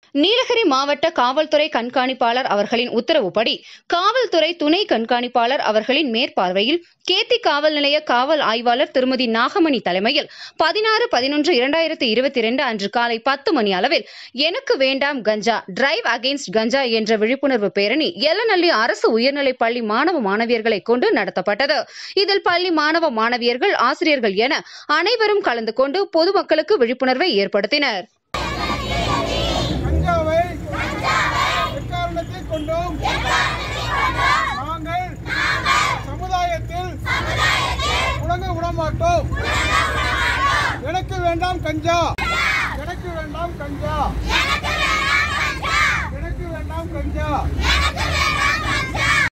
நீலகிரி மாவட்ட காவல்துறை கண்காணிப்பாளர் அவர்களின் உத்தரவுப்படி காவல்துறை துணை கண்காணிப்பாளர் அவர்களின் மேற்பார்வையில் கேத்தி காவல் நிலைய காவல் ஆய்வாளர் திருமதி நாகமணி தலைமையில் பதினாறு பதினொன்று இரண்டாயிரத்தி இருபத்தி இரண்டு அன்று காலை பத்து மணி அளவில் எனக்கு வேண்டாம் கஞ்சா டிரைவ் அகெயின்ஸ்ட் கஞ்சா என்ற விழிப்புணர்வு பேரணி எல்லநல்லி அரசு உயர்நிலைப் பள்ளி மாணவ மாணவியர்களை கொண்டு நடத்தப்பட்டது இதில் பள்ளி மாணவ மாணவியர்கள் ஆசிரியர்கள் என அனைவரும் கலந்து கொண்டு பொதுமக்களுக்கு விழிப்புணர்வை ஏற்படுத்தினர் கஞ்சாவை எக்காரணத்தை கொண்டும் நாங்கள் சமுதாயத்தில் உலக விடமாட்டோம் எனக்கு வேண்டாம் கஞ்சா எனக்கு வேண்டாம் கஞ்சா எனக்கு வேண்டாம் கஞ்சா